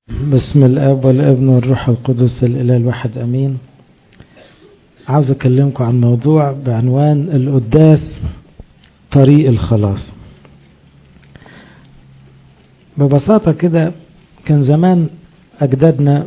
بسم الاب والابن والروح القدس الاله الواحد امين عاوز اكلمكم عن موضوع بعنوان القداس طريق الخلاص ببساطة كده كان زمان أجدادنا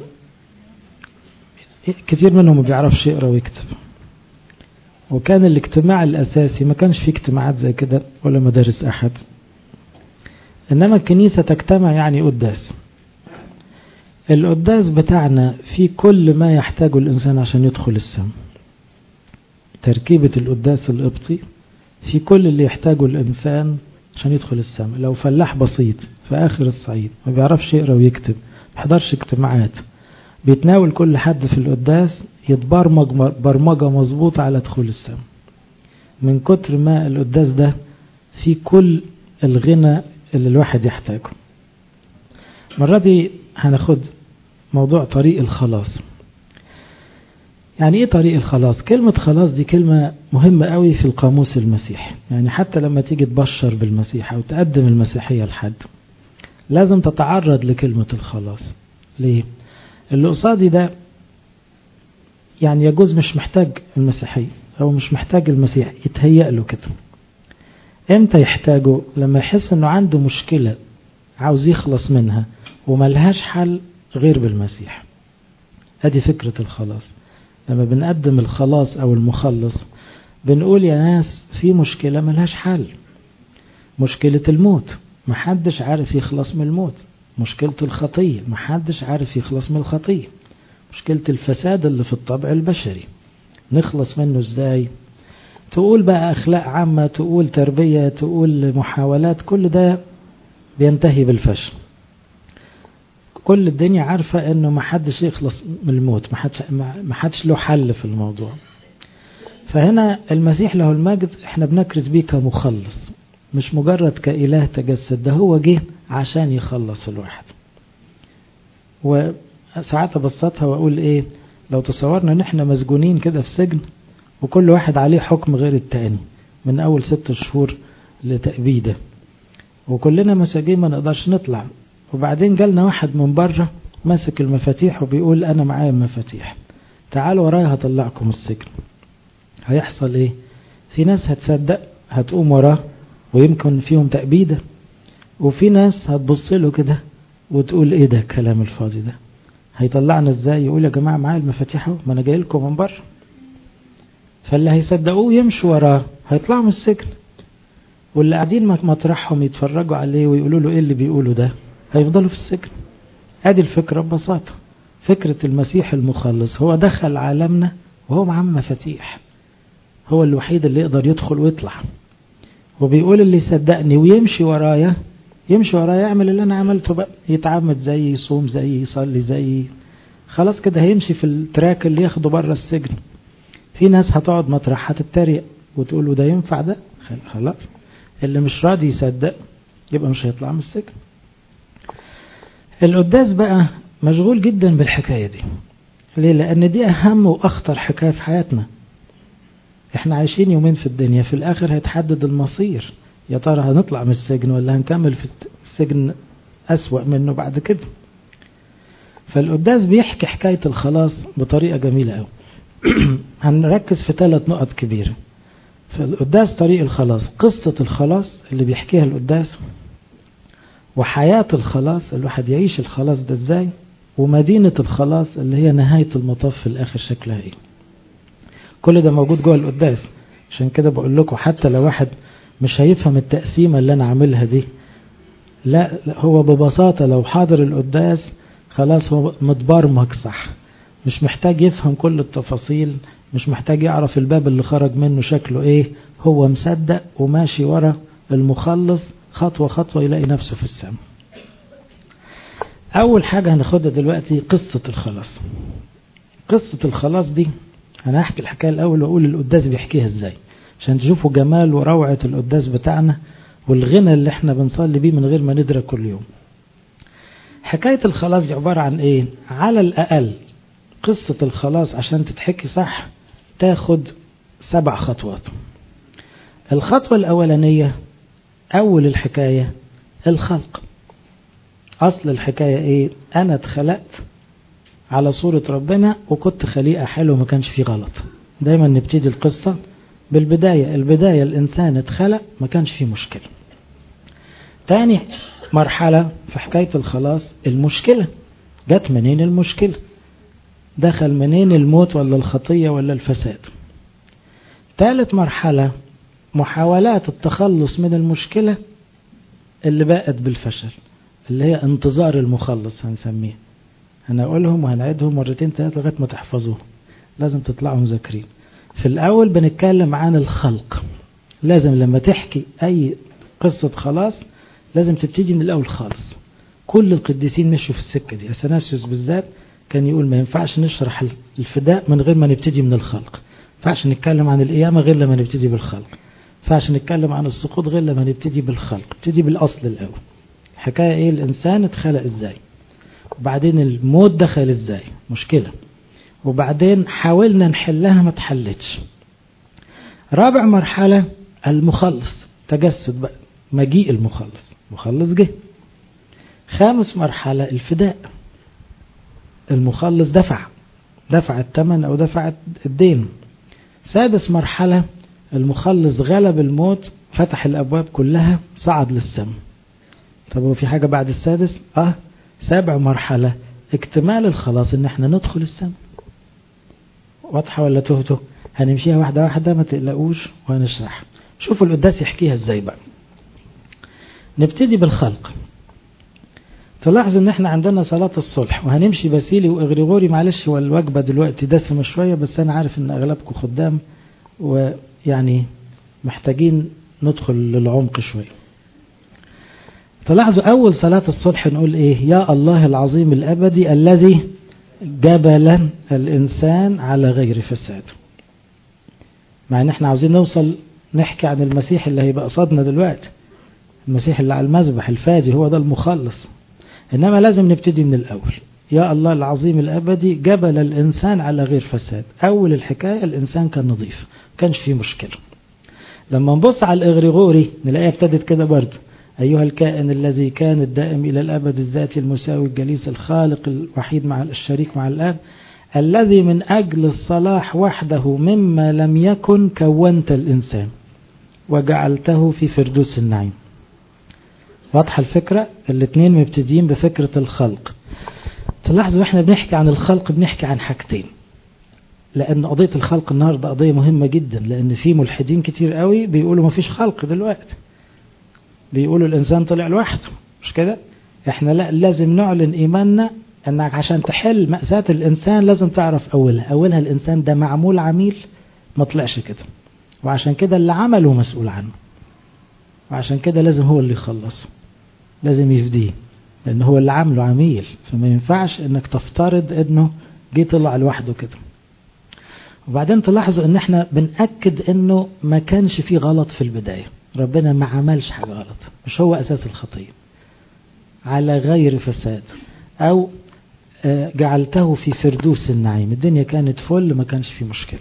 كتير منهم ما بيعرفش يقرأ ويكتب وكان الاجتماع الأساسي ما كانش فيه اجتماعات زي كده ولا مدارس أحد إنما الكنيسة تجتمع يعني قداس القداس بتاعنا في كل ما يحتاجه الإنسان عشان يدخل السماء تركيبة القداس القبطي في كل اللي يحتاجه الإنسان عشان يدخل السماء لو فلاح بسيط في آخر الصعيد ما بيعرفش يقرأ ويكتب ما بيحضرش اجتماعات بيتناول كل حد في القداس يتبرمج برمجة مظبوطة على دخول السماء من كتر ما القداس ده في كل الغنى اللي الواحد يحتاجه المرة دي هناخد موضوع طريق الخلاص يعني ايه طريق الخلاص كلمة خلاص دي كلمة مهمة قوي في القاموس المسيحي يعني حتى لما تيجي تبشر بالمسيح او تقدم المسيحية لحد لازم تتعرض لكلمة الخلاص ليه اللي قصادي ده يعني يجوز مش محتاج المسيحية او مش محتاج المسيح يتهيأ له كده امتى يحتاجه لما يحس انه عنده مشكلة عاوز يخلص منها وملهاش حل غير بالمسيح ادي فكرة الخلاص لما بنقدم الخلاص او المخلص بنقول يا ناس في مشكلة ملهاش حل مشكلة الموت محدش عارف يخلص من الموت مشكلة الخطية محدش عارف يخلص من الخطية مشكلة الفساد اللي في الطبع البشري نخلص منه ازاي تقول بقى اخلاق عامة تقول تربية تقول محاولات كل ده بينتهي بالفشل كل الدنيا عارفة انه ما حدش يخلص من الموت ما حدش, ما حدش له حل في الموضوع فهنا المسيح له المجد احنا بنكرز بيه كمخلص مش مجرد كإله تجسد ده هو جه عشان يخلص الواحد وساعات ابسطها واقول ايه لو تصورنا ان احنا مسجونين كده في سجن وكل واحد عليه حكم غير التاني من اول ست شهور لتأبيده وكلنا مساجين ما نقدرش نطلع وبعدين جالنا واحد من بره ماسك المفاتيح وبيقول انا معايا المفاتيح تعالوا ورايا هطلعكم السجن هيحصل ايه في ناس هتصدق هتقوم وراه ويمكن فيهم تأبيدة وفي ناس هتبص له كده وتقول ايه ده الكلام الفاضي ده هيطلعنا ازاي يقول يا جماعة معايا المفاتيح اهو ما انا جاي لكم من بره فاللي هيصدقوه يمشوا وراه هيطلعوا من السجن واللي قاعدين مطرحهم يتفرجوا عليه ويقولوا له ايه اللي بيقوله ده هيفضلوا في السجن ادي الفكرة ببساطة فكرة المسيح المخلص هو دخل عالمنا وهو معاه مفاتيح هو الوحيد اللي يقدر يدخل ويطلع وبيقول اللي يصدقني ويمشي ورايا يمشي ورايا يعمل اللي انا عملته بقى يتعمد زي يصوم زي يصلي زي خلاص كده هيمشي في التراك اللي ياخده بره السجن في ناس هتقعد مطرحها تتريق وتقول له ده ينفع ده خلاص اللي مش راضي يصدق يبقى مش هيطلع من السجن القداس بقى مشغول جدا بالحكاية دي ليه لأن دي أهم وأخطر حكاية في حياتنا احنا عايشين يومين في الدنيا في الآخر هيتحدد المصير يا ترى هنطلع من السجن ولا هنكمل في السجن أسوأ منه بعد كده فالقداس بيحكي حكاية الخلاص بطريقة جميلة قوي هنركز في ثلاث نقط كبيرة فالقداس طريق الخلاص قصة الخلاص اللي بيحكيها القداس وحياة الخلاص الواحد يعيش الخلاص ده ازاي ومدينة الخلاص اللي هي نهاية المطاف في الآخر شكلها ايه كل ده موجود جوه القداس عشان كده بقول لكم حتى لو واحد مش هيفهم التقسيمة اللي أنا عاملها دي لا هو ببساطة لو حاضر القداس خلاص هو متبرمج صح مش محتاج يفهم كل التفاصيل مش محتاج يعرف الباب اللي خرج منه شكله ايه هو مصدق وماشي ورا المخلص خطوة خطوة يلاقي نفسه في السماء أول حاجة هناخدها دلوقتي قصة الخلاص قصة الخلاص دي أنا هحكي الحكاية الأول وأقول القداس بيحكيها إزاي عشان تشوفوا جمال وروعة القداس بتاعنا والغنى اللي احنا بنصلي بيه من غير ما ندرك كل يوم حكاية الخلاص دي عبارة عن ايه على الأقل قصة الخلاص عشان تتحكي صح تاخد سبع خطوات الخطوة الأولانية أول الحكاية الخلق أصل الحكاية إيه أنا اتخلقت على صورة ربنا وكنت خليقة حلوة ما كانش فيه غلط دايما نبتدي القصة بالبداية البداية الإنسان اتخلق ما كانش فيه مشكلة تاني مرحلة في حكاية الخلاص المشكلة جت منين المشكلة دخل منين الموت ولا الخطية ولا الفساد ثالث مرحلة محاولات التخلص من المشكلة اللي بقت بالفشل اللي هي انتظار المخلص هنسميه هنقولهم وهنعيدهم مرتين ثلاثة لغاية ما تحفظوهم لازم تطلعوا مذاكرين في الأول بنتكلم عن الخلق لازم لما تحكي أي قصة خلاص لازم تبتدي من الأول خالص كل القديسين مشوا في السكة دي أثناسيوس بالذات كان يقول ما ينفعش نشرح الفداء من غير ما نبتدي من الخلق ما ينفعش نتكلم عن القيامة غير لما نبتدي بالخلق ما ينفعش نتكلم عن السقوط غير لما نبتدي بالخلق نبتدي بالأصل الأول الحكاية إيه الإنسان اتخلق إزاي وبعدين الموت دخل إزاي مشكلة وبعدين حاولنا نحلها ما تحلتش رابع مرحلة المخلص تجسد بقى مجيء المخلص مخلص جه خامس مرحلة الفداء المخلص دفع دفع الثمن أو دفع الدين سادس مرحلة المخلص غلب الموت فتح الأبواب كلها صعد للسماء طب هو في حاجة بعد السادس اه سابع مرحلة اكتمال الخلاص ان احنا ندخل السماء واضحة ولا تهته هنمشيها واحدة واحدة ما تقلقوش وهنشرح شوفوا القداس يحكيها ازاي بقى نبتدي بالخلق تلاحظوا ان احنا عندنا صلاة الصلح وهنمشي باسيلي واغريغوري معلش هو الوجبة دلوقتي دسمة شوية بس انا عارف ان اغلبكم خدام ويعني محتاجين ندخل للعمق شوية تلاحظوا اول صلاة الصلح نقول ايه يا الله العظيم الابدي الذي جبل الانسان على غير فساد مع ان احنا عاوزين نوصل نحكي عن المسيح اللي هيبقى قصادنا دلوقتي المسيح اللي على المذبح الفادي هو ده المخلص إنما لازم نبتدي من الأول يا الله العظيم الأبدي جبل الإنسان على غير فساد أول الحكاية الإنسان كان نظيف كانش فيه مشكلة لما نبص على الإغريغوري نلاقيها ابتدت كده برضه أيها الكائن الذي كان الدائم إلى الأبد الذاتي المساوي الجليس الخالق الوحيد مع الشريك مع الآب الذي من أجل الصلاح وحده مما لم يكن كونت الإنسان وجعلته في فردوس النعيم واضحة الفكرة الاثنين مبتدين بفكرة الخلق تلاحظوا احنا بنحكي عن الخلق بنحكي عن حاجتين لأن قضية الخلق النهاردة قضية مهمة جدا لأن في ملحدين كتير قوي بيقولوا ما فيش خلق دلوقتي بيقولوا الإنسان طلع لوحده مش كده احنا لا لازم نعلن إيماننا أنك عشان تحل مأساة الإنسان لازم تعرف أولها أولها الإنسان ده معمول عميل ما طلعش كده وعشان كده اللي عمله مسؤول عنه وعشان كده لازم هو اللي يخلصه لازم يفديه لأن هو اللي عامله عميل فما ينفعش انك تفترض انه جه طلع لوحده كده وبعدين تلاحظوا ان احنا بنأكد انه ما كانش فيه غلط في البداية ربنا ما عملش حاجة غلط مش هو اساس الخطية على غير فساد او جعلته في فردوس النعيم الدنيا كانت فل ما كانش فيه مشكلة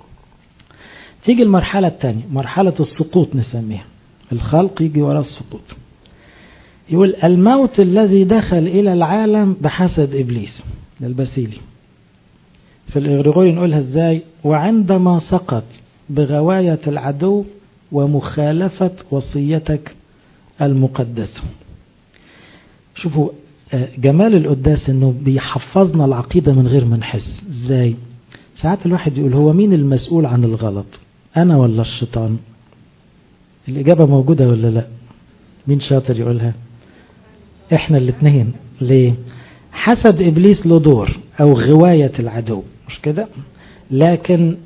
تيجي المرحلة الثانية مرحلة السقوط نسميها الخلق يجي وراء السقوط يقول الموت الذي دخل إلى العالم بحسد إبليس البسيلي في الإغريغوري نقولها إزاي وعندما سقط بغواية العدو ومخالفة وصيتك المقدسة شوفوا جمال القداس انه بيحفظنا العقيدة من غير ما نحس ازاي ساعات الواحد يقول هو مين المسؤول عن الغلط انا ولا الشيطان الإجابة موجودة ولا لا مين شاطر يقولها احنا الاثنين ليه حسد إبليس له دور أو غواية العدو مش كده لكن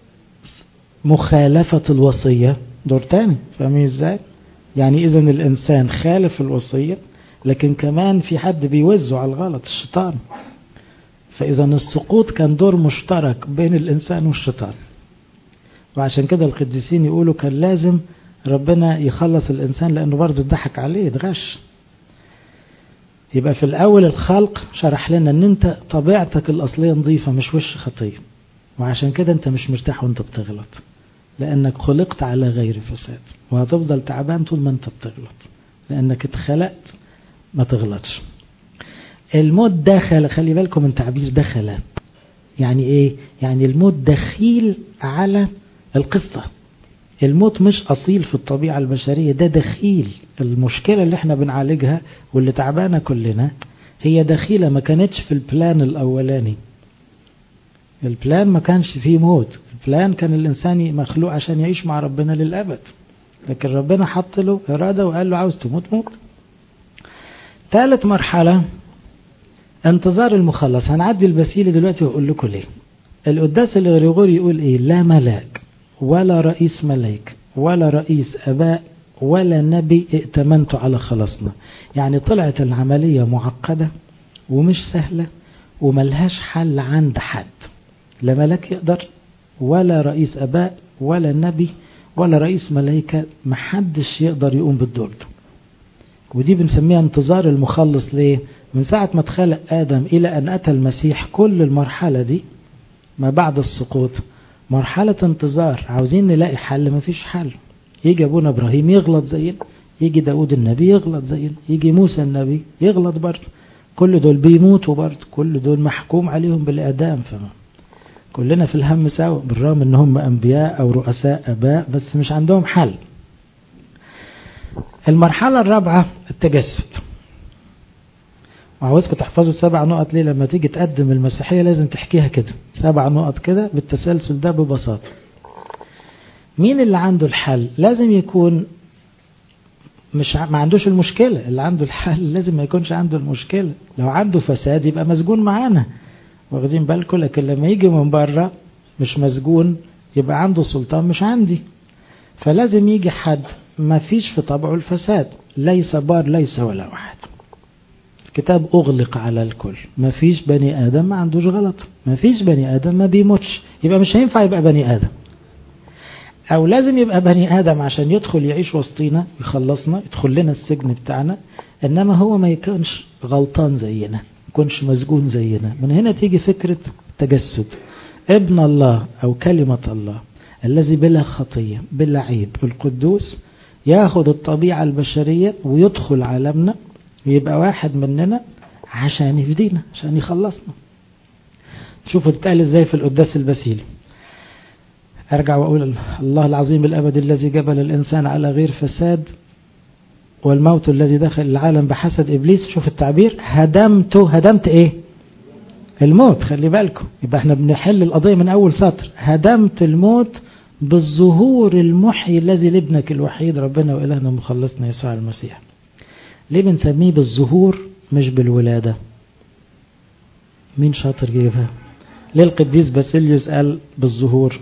مخالفة الوصية دور تاني فاهمين ازاي يعني إذا الإنسان خالف الوصية لكن كمان في حد بيوزع على الغلط الشيطان فإذا السقوط كان دور مشترك بين الإنسان والشيطان وعشان كده القديسين يقولوا كان لازم ربنا يخلص الإنسان لأنه برضه اتضحك عليه اتغش يبقى في الأول الخلق شرح لنا أن أنت طبيعتك الأصلية نظيفة مش وش خطية وعشان كده أنت مش مرتاح وأنت بتغلط لأنك خلقت على غير فساد وهتفضل تعبان طول ما أنت بتغلط لأنك اتخلقت ما تغلطش الموت دخل خلي بالكم من تعبير دخل يعني ايه يعني الموت دخيل على القصة الموت مش أصيل في الطبيعة البشرية ده دخيل المشكلة اللي احنا بنعالجها واللي تعبانة كلنا هي دخيلة ما كانتش في البلان الأولاني البلان ما كانش فيه موت البلان كان الإنسان مخلوق عشان يعيش مع ربنا للأبد لكن ربنا حط له إرادة وقال له عاوز تموت موت ثالث مرحلة انتظار المخلص هنعدي البسيلة دلوقتي وأقول لكم ليه القداس الغريغوري يقول إيه لا ملاك ولا رئيس ملاك ولا رئيس أباء ولا نبي ائتمنت على خلاصنا يعني طلعت العملية معقدة ومش سهلة وملهاش حل عند حد لا ملاك يقدر ولا رئيس أباء ولا نبي ولا رئيس ملائكة محدش يقدر يقوم بالدور ده ودي بنسميها انتظار المخلص ليه من ساعة ما اتخلق آدم إلى أن أتى المسيح كل المرحلة دي ما بعد السقوط مرحلة انتظار عاوزين نلاقي حل ما فيش حل يجي أبونا إبراهيم يغلط زينا يجي داود النبي يغلط زينا يجي موسى النبي يغلط برضه كل دول بيموتوا برضه كل دول محكوم عليهم بالإعدام فما كلنا في الهم سوا بالرغم ان هم انبياء او رؤساء اباء بس مش عندهم حل المرحلة الرابعة التجسد وعاوزكم تحفظوا سبع نقط ليه لما تيجي تقدم المسيحية لازم تحكيها كده سبع نقط كده بالتسلسل ده ببساطة مين اللي عنده الحل لازم يكون مش ما عندوش المشكلة اللي عنده الحل لازم ما يكونش عنده المشكلة لو عنده فساد يبقى مسجون معانا واخدين بالكم لكن لما يجي من بره مش مسجون يبقى عنده سلطان مش عندي فلازم يجي حد ما فيش في طبعه الفساد ليس بار ليس ولا واحد الكتاب أغلق على الكل ما فيش بني آدم ما عندوش غلط ما فيش بني آدم ما بيموتش يبقى مش هينفع يبقى بني آدم أو لازم يبقى بني آدم عشان يدخل يعيش وسطينا يخلصنا يدخل لنا السجن بتاعنا إنما هو ما يكونش غلطان زينا يكونش مسجون زينا من هنا تيجي فكرة تجسد ابن الله أو كلمة الله الذي بلا خطية بلا عيب القدوس ياخد الطبيعة البشرية ويدخل عالمنا ويبقى واحد مننا عشان يفدينا عشان يخلصنا شوفوا تتقال ازاي في القداس البسيلي ارجع واقول الله العظيم الابد الذي جبل الانسان على غير فساد والموت الذي دخل العالم بحسد ابليس شوف التعبير هدمته هدمت ايه الموت خلي بالكم يبقى احنا بنحل القضيه من اول سطر هدمت الموت بالظهور المحيي الذي لابنك الوحيد ربنا والهنا مخلصنا يسوع المسيح ليه بنسميه بالظهور مش بالولاده مين شاطر يجيبها ليه القديس باسيليوس قال بالظهور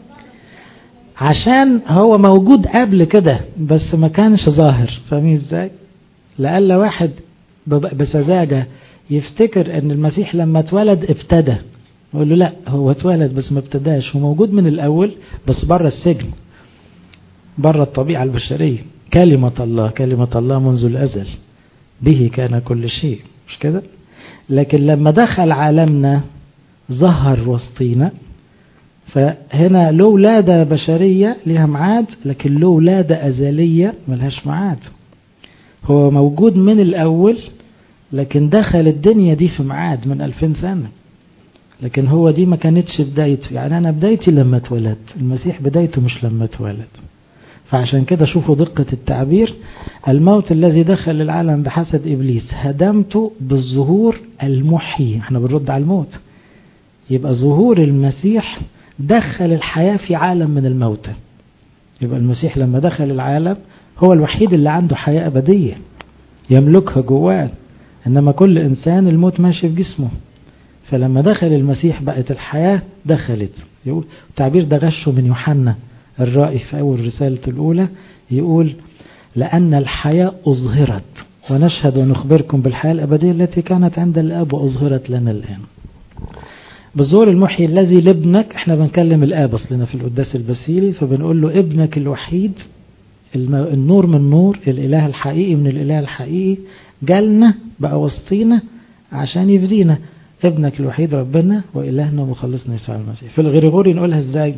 عشان هو موجود قبل كده بس ما كانش ظاهر فاهمين ازاي لألا واحد بسذاجة يفتكر ان المسيح لما اتولد ابتدى يقول له لا هو اتولد بس ما ابتداش هو موجود من الاول بس بره السجن بره الطبيعة البشرية كلمة الله كلمة الله منذ الازل به كان كل شيء مش كده لكن لما دخل عالمنا ظهر وسطينا فهنا له ولادة بشرية لها معاد لكن له ولادة أزلية ملهاش معاد هو موجود من الأول لكن دخل الدنيا دي في معاد من ألفين سنة لكن هو دي ما كانتش بدايته يعني أنا بدايتي لما اتولدت المسيح بدايته مش لما اتولد فعشان كده شوفوا دقة التعبير الموت الذي دخل العالم بحسد إبليس هدمته بالظهور المحيي احنا بنرد على الموت يبقى ظهور المسيح دخل الحياة في عالم من الموتى يبقى المسيح لما دخل العالم هو الوحيد اللي عنده حياة أبدية يملكها جواه إنما كل إنسان الموت ماشي في جسمه فلما دخل المسيح بقت الحياة دخلت يقول التعبير ده غشه من يوحنا الرائي في أول رسالة الأولى يقول لأن الحياة أظهرت ونشهد ونخبركم بالحياة الأبدية التي كانت عند الآب وأظهرت لنا الآن بالظهور المحيي الذي لابنك احنا بنكلم الآب أصلنا في القداس البسيلي فبنقول له ابنك الوحيد النور من نور الإله الحقيقي من الإله الحقيقي جالنا بقى وسطينا عشان يفدينا ابنك الوحيد ربنا وإلهنا ومخلصنا يسوع المسيح في الغريغوري نقولها ازاي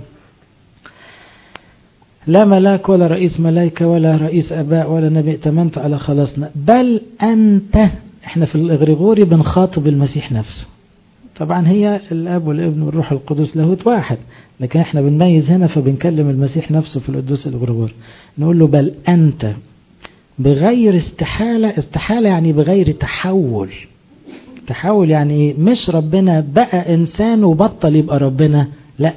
لا ملاك ولا رئيس ملائكة ولا رئيس أباء ولا نبي ائتمنت على خلاصنا بل أنت احنا في الإغريغوري بنخاطب المسيح نفسه طبعا هي الاب والابن والروح القدس لاهوت واحد لكن احنا بنميز هنا فبنكلم المسيح نفسه في القدوس الغرغور نقول له بل انت بغير استحالة استحالة يعني بغير تحول تحول يعني ايه مش ربنا بقى انسان وبطل يبقى ربنا لا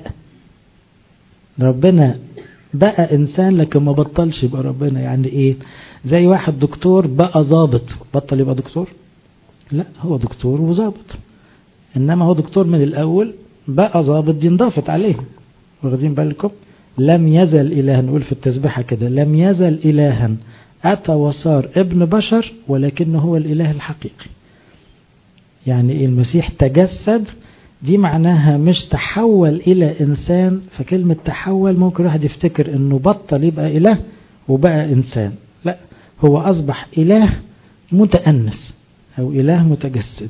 ربنا بقى انسان لكن ما بطلش يبقى ربنا يعني ايه زي واحد دكتور بقى ظابط بطل يبقى دكتور لا هو دكتور وظابط انما هو دكتور من الاول بقى ظابط دي انضافت عليه واخدين بالكم لم يزل الها نقول في التسبيحه كده لم يزل الها اتى وصار ابن بشر ولكنه هو الاله الحقيقي يعني إيه المسيح تجسد دي معناها مش تحول الى انسان فكلمه تحول ممكن الواحد يفتكر انه بطل يبقى اله وبقى انسان لا هو اصبح اله متانس او اله متجسد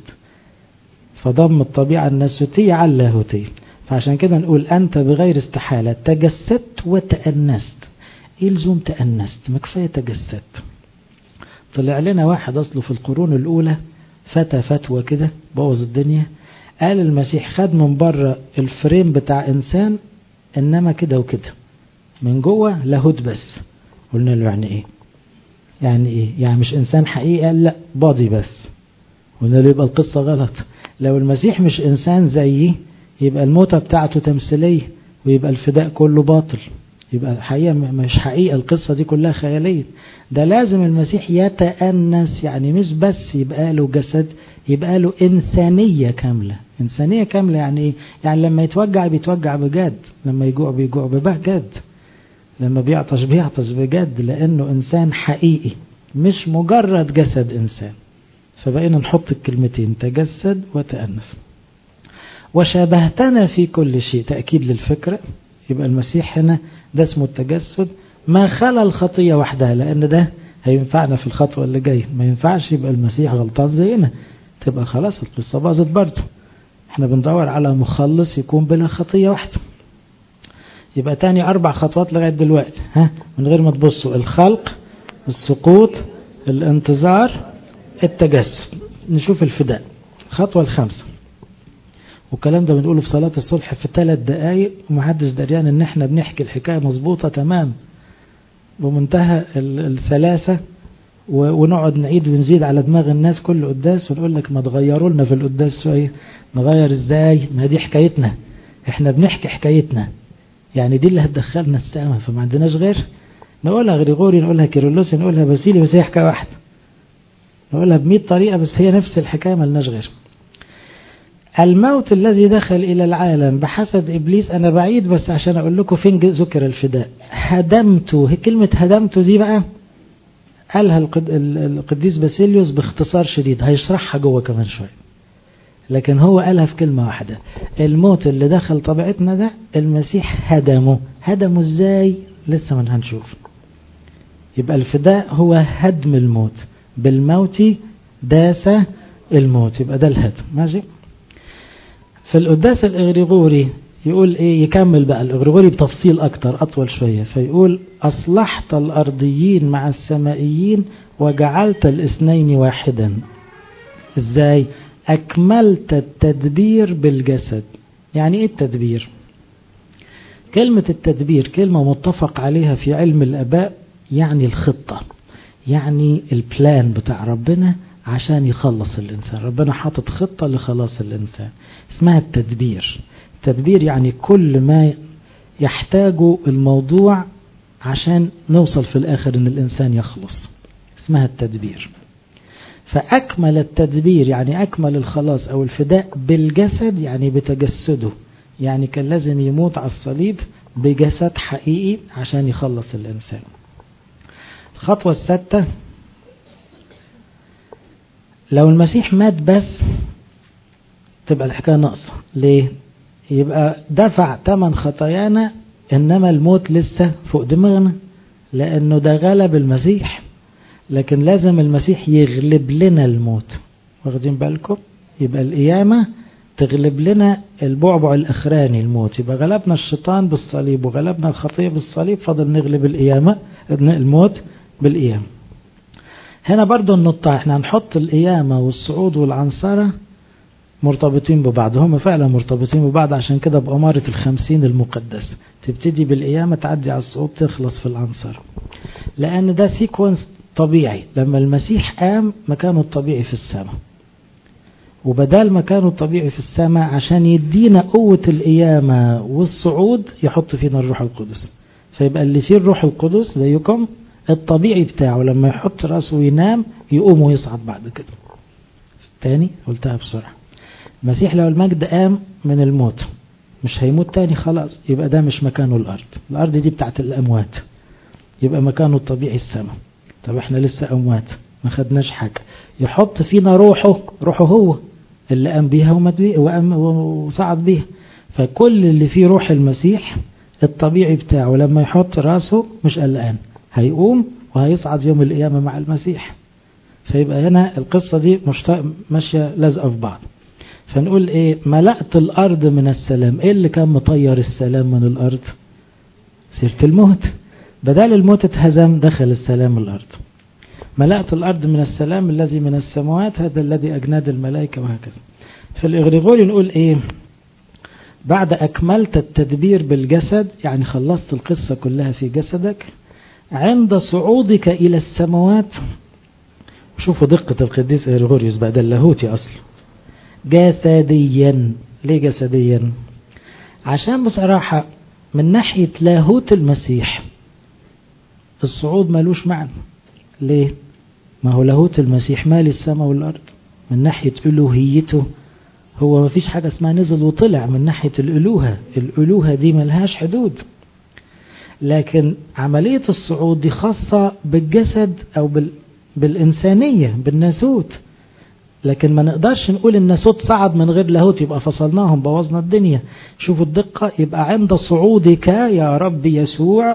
فضم الطبيعة الناسوتية على اللاهوتية فعشان كده نقول أنت بغير استحالة تجسدت وتأنست إيه لزوم تأنست ما كفاية تجسدت طلع لنا واحد أصله في القرون الأولى فتى فتوى كده بوظ الدنيا قال المسيح خد من بره الفريم بتاع إنسان إنما كده وكده من جوه لاهوت بس قلنا له يعني إيه يعني إيه يعني مش إنسان حقيقي قال لا باضي بس قلنا له يبقى القصة غلط لو المسيح مش إنسان زيي يبقى الموتة بتاعته تمثيلية ويبقى الفداء كله باطل يبقى الحقيقة مش حقيقة القصة دي كلها خيالية ده لازم المسيح يتأنس يعني مش بس يبقى له جسد يبقى له إنسانية كاملة إنسانية كاملة يعني إيه؟ يعني لما يتوجع بيتوجع بجد لما يجوع بيجوع بجد لما بيعطش بيعطش بجد لأنه إنسان حقيقي مش مجرد جسد إنسان فبقينا نحط الكلمتين تجسد وتأنس وشابهتنا في كل شيء تأكيد للفكرة يبقى المسيح هنا ده اسمه التجسد ما خلى الخطية وحدها لأن ده هينفعنا في الخطوة اللي جاية ما ينفعش يبقى المسيح غلطان زينا تبقى خلاص القصة باظت برضه احنا بندور على مخلص يكون بلا خطية واحدة يبقى تاني أربع خطوات لغاية دلوقتي ها من غير ما تبصوا الخلق السقوط الانتظار التجسد نشوف الفداء الخطوة الخامسة والكلام ده بنقوله في صلاة الصبح في ثلاث دقايق ومحدش دريان ان احنا بنحكي الحكاية مظبوطة تمام بمنتهى الثلاثة ونقعد نعيد ونزيد على دماغ الناس كل قداس ونقول لك ما تغيروا لنا في القداس شوية نغير ازاي ما دي حكايتنا احنا بنحكي حكايتنا يعني دي اللي هتدخلنا السماء فما عندناش غير نقولها غريغوري نقولها كيرلسي نقولها باسيلي بس هي حكاية واحدة نقولها بمئة طريقة بس هي نفس الحكاية ملناش غير الموت الذي دخل إلى العالم بحسد إبليس أنا بعيد بس عشان أقول لكم فين ذكر الفداء هدمته هي كلمة هدمته دي بقى قالها القديس باسيليوس باختصار شديد هيشرحها جوه كمان شوية لكن هو قالها في كلمة واحدة الموت اللي دخل طبيعتنا ده المسيح هدمه هدمه ازاي لسه ما هنشوف يبقى الفداء هو هدم الموت بالموت داس الموت يبقى ده الهدم ماشي في القداس الإغريغوري يقول إيه يكمل بقى الإغريغوري بتفصيل أكتر أطول شوية فيقول أصلحت الأرضيين مع السمائيين وجعلت الاثنين واحدا إزاي أكملت التدبير بالجسد يعني إيه التدبير كلمة التدبير كلمة متفق عليها في علم الأباء يعني الخطة يعني البلان بتاع ربنا عشان يخلص الإنسان ربنا حاطط خطة لخلاص الإنسان اسمها التدبير التدبير يعني كل ما يحتاجه الموضوع عشان نوصل في الآخر إن الإنسان يخلص اسمها التدبير فأكمل التدبير يعني أكمل الخلاص أو الفداء بالجسد يعني بتجسده يعني كان لازم يموت على الصليب بجسد حقيقي عشان يخلص الإنسان الخطوة السادسة لو المسيح مات بس تبقى الحكاية ناقصة ليه يبقى دفع ثمن خطايانا إنما الموت لسه فوق دماغنا لأنه ده غلب المسيح لكن لازم المسيح يغلب لنا الموت واخدين بالكم يبقى القيامة تغلب لنا البعبع الأخراني الموت يبقى غلبنا الشيطان بالصليب وغلبنا الخطية بالصليب فضل نغلب القيامة الموت بالقيامة هنا برضو النقطة احنا هنحط القيامة والصعود والعنصرة مرتبطين ببعض هم فعلا مرتبطين ببعض عشان كده بأمارة الخمسين المقدسة تبتدي بالقيامة تعدي على الصعود تخلص في العنصرة لأن ده سيكونس طبيعي لما المسيح قام مكانه الطبيعي في السماء وبدال مكانه الطبيعي في السماء عشان يدينا قوة القيامة والصعود يحط فينا الروح القدس فيبقى اللي فيه الروح القدس زيكم الطبيعي بتاعه لما يحط راسه وينام يقوم ويصعد بعد كده تاني قلتها بسرعة المسيح لو المجد قام من الموت مش هيموت تاني خلاص يبقى ده مش مكانه الأرض الأرض دي بتاعت الأموات يبقى مكانه الطبيعي السماء طب احنا لسه أموات ما خدناش حاجة يحط فينا روحه روحه هو اللي قام بيها ومات بيها وقام وصعد بيها فكل اللي فيه روح المسيح الطبيعي بتاعه لما يحط راسه مش قلقان هيقوم وهيصعد يوم القيامة مع المسيح فيبقى هنا القصة دي ماشية لازقة في بعض فنقول ايه ملأت الأرض من السلام ايه اللي كان مطير السلام من الأرض سيرة الموت بدل الموت اتهزم دخل السلام الأرض ملأت الأرض من السلام الذي من السماوات هذا الذي أجناد الملائكة وهكذا في الإغريغوري نقول إيه بعد أكملت التدبير بالجسد يعني خلصت القصة كلها في جسدك عند صعودك إلى السماوات شوفوا دقة القديس إغريغوريوس بقى ده اللاهوتي أصلا جسديا ليه جسديا عشان بصراحة من ناحية لاهوت المسيح الصعود ملوش معنى ليه ما هو لاهوت المسيح مال السماء والأرض من ناحية ألوهيته هو ما فيش حاجة اسمها نزل وطلع من ناحية الألوهة الألوهة دي ملهاش حدود لكن عملية الصعود دي خاصة بالجسد أو بال... بالإنسانية بالناسوت لكن ما نقدرش نقول الناسوت صعد من غير لاهوت يبقى فصلناهم بوظنا الدنيا شوفوا الدقة يبقى عند صعودك يا رب يسوع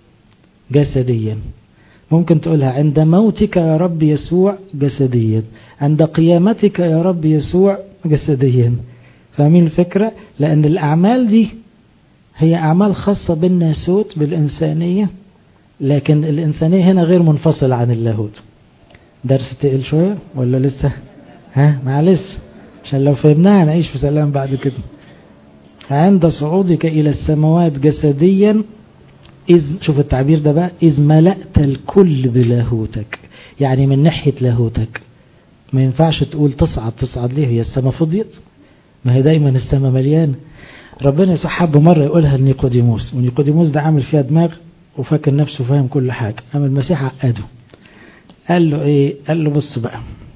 جسديا ممكن تقولها عند موتك يا رب يسوع جسديا عند قيامتك يا رب يسوع جسديا فاهمين الفكرة لأن الأعمال دي هي أعمال خاصة بالناسوت بالإنسانية لكن الإنسانية هنا غير منفصلة عن اللاهوت درس تقل شوية ولا لسه ها معلش عشان لو فهمناها نعيش في سلام بعد كده عند صعودك إلى السماوات جسديا إذ شوف التعبير ده بقى إذ ملأت الكل بلاهوتك يعني من ناحية لاهوتك ما ينفعش تقول تصعد تصعد ليه هي السماء فضيت ما هي دايما السماء مليانة ربنا يسوع حب مرة يقولها لنيقوديموس ونيقوديموس ده عامل فيها دماغ وفاكر نفسه فاهم كل حاجة أما المسيح عقده قال له إيه قال له بص بقى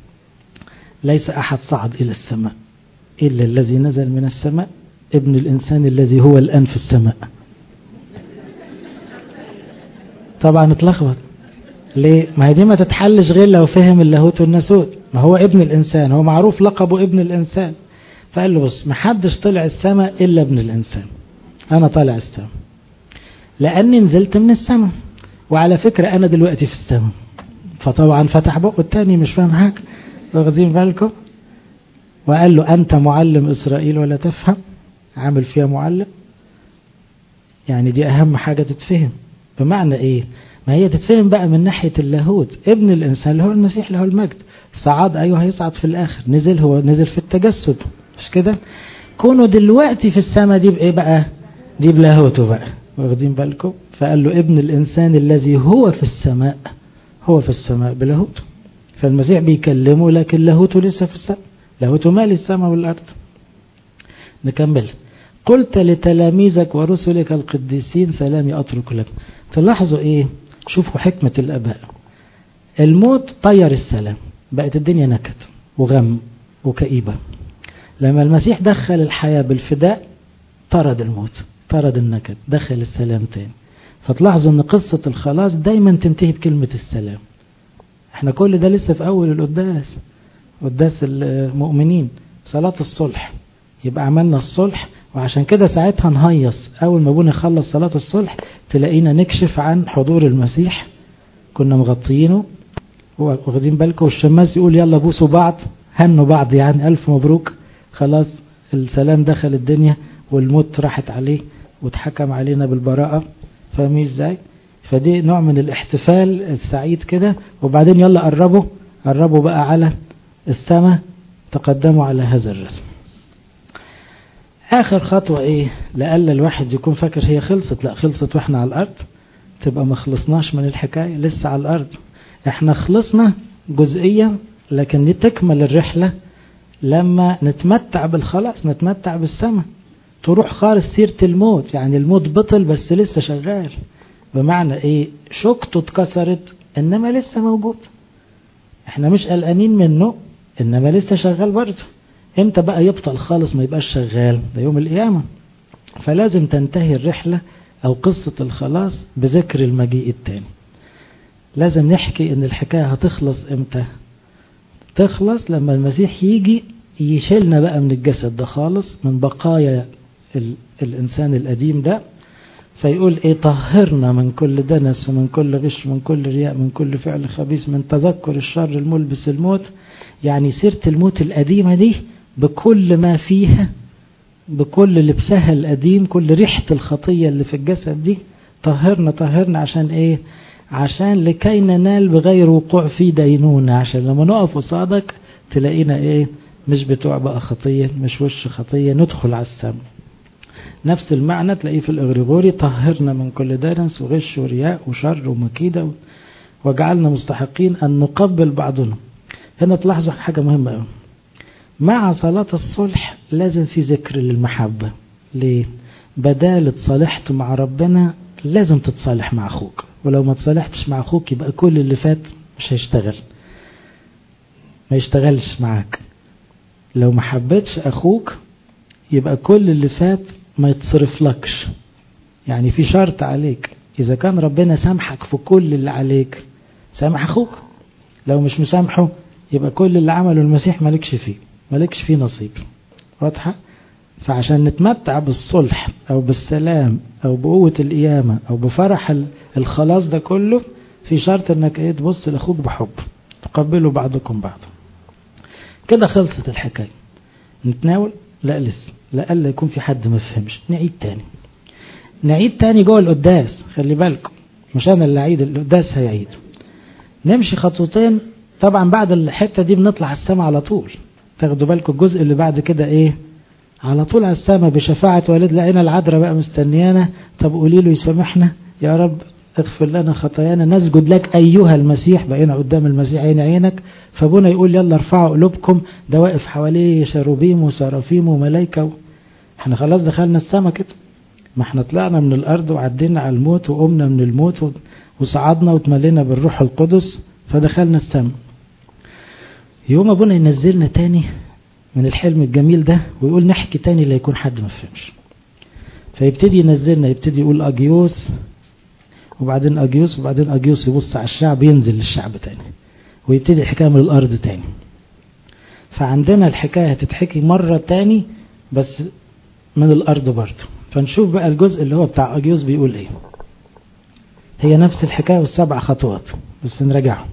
ليس أحد صعد إلى السماء إلا الذي نزل من السماء ابن الإنسان الذي هو الآن في السماء طبعا اتلخبط ليه ما هي دي ما تتحلش غير لو فهم اللاهوت والناسوت ما هو ابن الإنسان هو معروف لقبه ابن الإنسان فقال له بص ما حدش طلع السماء إلا ابن الإنسان أنا طالع السماء لأني نزلت من السماء وعلى فكرة أنا دلوقتي في السماء فطبعا فتح بقه التاني مش فاهم حاجة واخدين بالكم وقال له أنت معلم إسرائيل ولا تفهم عامل فيها معلم يعني دي أهم حاجة تتفهم بمعنى إيه ما هي تتفهم بقى من ناحية اللاهوت ابن الإنسان اللي هو المسيح له المجد صعد أيوه هيصعد في الآخر نزل هو نزل في التجسد مش كده كونه دلوقتي في السماء دي بإيه بقى دي بلاهوته بقى واخدين بالكم فقال له ابن الإنسان الذي هو في السماء هو في السماء بلاهوته فالمسيح بيكلمه لكن لاهوته لسه في السماء لاهوته مال السماء والأرض نكمل قلت لتلاميذك ورسلك القديسين سلامي أترك لكم تلاحظوا إيه شوفوا حكمة الأباء الموت طير السلام بقت الدنيا نكد وغم وكئيبة لما المسيح دخل الحياة بالفداء طرد الموت طرد النكد دخل السلام تاني فتلاحظوا ان قصة الخلاص دايما تنتهي بكلمة السلام احنا كل ده لسه في اول القداس قداس المؤمنين صلاة الصلح يبقى عملنا الصلح وعشان كده ساعتها نهيص اول ما ابونا يخلص صلاة الصلح تلاقينا نكشف عن حضور المسيح كنا مغطيينه واخدين بالكم والشماس يقول يلا بوسوا بعض هنوا بعض يعني الف مبروك خلاص السلام دخل الدنيا والموت راحت عليه واتحكم علينا بالبراءة فاهمين ازاي فدي نوع من الاحتفال السعيد كده وبعدين يلا قربوا قربوا بقى على السماء تقدموا على هذا الرسم آخر خطوة إيه لألا الواحد يكون فاكر هي خلصت لا خلصت وإحنا على الأرض تبقى ما خلصناش من الحكاية لسه على الأرض إحنا خلصنا جزئيا لكن تكمل الرحلة لما نتمتع بالخلاص نتمتع بالسماء تروح خالص سيرة الموت يعني الموت بطل بس لسه شغال بمعنى ايه شوكته اتكسرت انما لسه موجود احنا مش قلقانين منه انما لسه شغال برضه امتى بقى يبطل خالص ما يبقاش شغال ده يوم القيامة فلازم تنتهي الرحلة او قصة الخلاص بذكر المجيء التاني لازم نحكي ان الحكاية هتخلص امتى تخلص لما المسيح يجي يشيلنا بقى من الجسد ده خالص من بقايا الإنسان القديم ده فيقول إيه طهرنا من كل دنس ومن كل غش من كل رياء من كل فعل خبيث من تذكر الشر الملبس الموت يعني سيرة الموت القديمة دي بكل ما فيها بكل لبسها القديم كل ريحة الخطية اللي في الجسد دي طهرنا طهرنا عشان إيه عشان لكي ننال بغير وقوع في دينونة عشان لما نقف قصادك تلاقينا إيه مش بتوع بقى خطية مش وش خطية ندخل على السماء نفس المعنى تلاقيه في الإغريغوري طهرنا من كل دنس وغش ورياء وشر ومكيدة وجعلنا مستحقين أن نقبل بعضنا هنا تلاحظوا حاجة مهمة قوي مع صلاة الصلح لازم في ذكر للمحبة ليه؟ بدال اتصالحت مع ربنا لازم تتصالح مع أخوك ولو ما تصالحتش مع أخوك يبقى كل اللي فات مش هيشتغل ما يشتغلش معاك لو ما حبيتش أخوك يبقى كل اللي فات ما يتصرفلكش يعني في شرط عليك إذا كان ربنا سامحك في كل اللي عليك سامح أخوك لو مش مسامحه يبقى كل اللي عمله المسيح مالكش فيه مالكش فيه نصيب واضحة فعشان نتمتع بالصلح أو بالسلام أو بقوة القيامة أو بفرح الخلاص ده كله في شرط انك ايه تبص لاخوك بحب تقبلوا بعضكم بعضا كده خلصت الحكاية نتناول لا لسه لألا يكون في حد ما فهمش نعيد تاني نعيد تاني جوه القداس خلي بالكم مش انا اللي اعيد القداس هيعيد نمشي خطوتين طبعا بعد الحته دي بنطلع السماء على طول تاخدوا بالكم الجزء اللي بعد كده ايه على طول على السماء بشفاعة والد لقينا العذراء بقى مستنيانا طب قولي له يسامحنا يا رب اغفر لنا خطايانا نسجد لك أيها المسيح بقينا قدام المسيح عين عينك فابونا يقول يلا ارفعوا قلوبكم ده واقف حواليه شروبيم وسرافيم وملايكة احنا خلاص دخلنا السماء كده ما احنا طلعنا من الأرض وعدينا على الموت وقمنا من الموت وصعدنا وتملينا بالروح القدس فدخلنا السماء يوم ابونا ينزلنا تاني من الحلم الجميل ده ويقول نحكي تاني لا يكون حد ما فهمش فيبتدي ينزلنا يبتدي يقول أجيوس وبعدين أجيوس وبعدين أجيوس يبص على الشعب ينزل للشعب تاني ويبتدي الحكاية من الأرض تاني فعندنا الحكاية هتتحكي مرة تاني بس من الأرض برضه فنشوف بقى الجزء اللي هو بتاع أجيوس بيقول إيه هي نفس الحكاية والسبع خطوات بس نراجعهم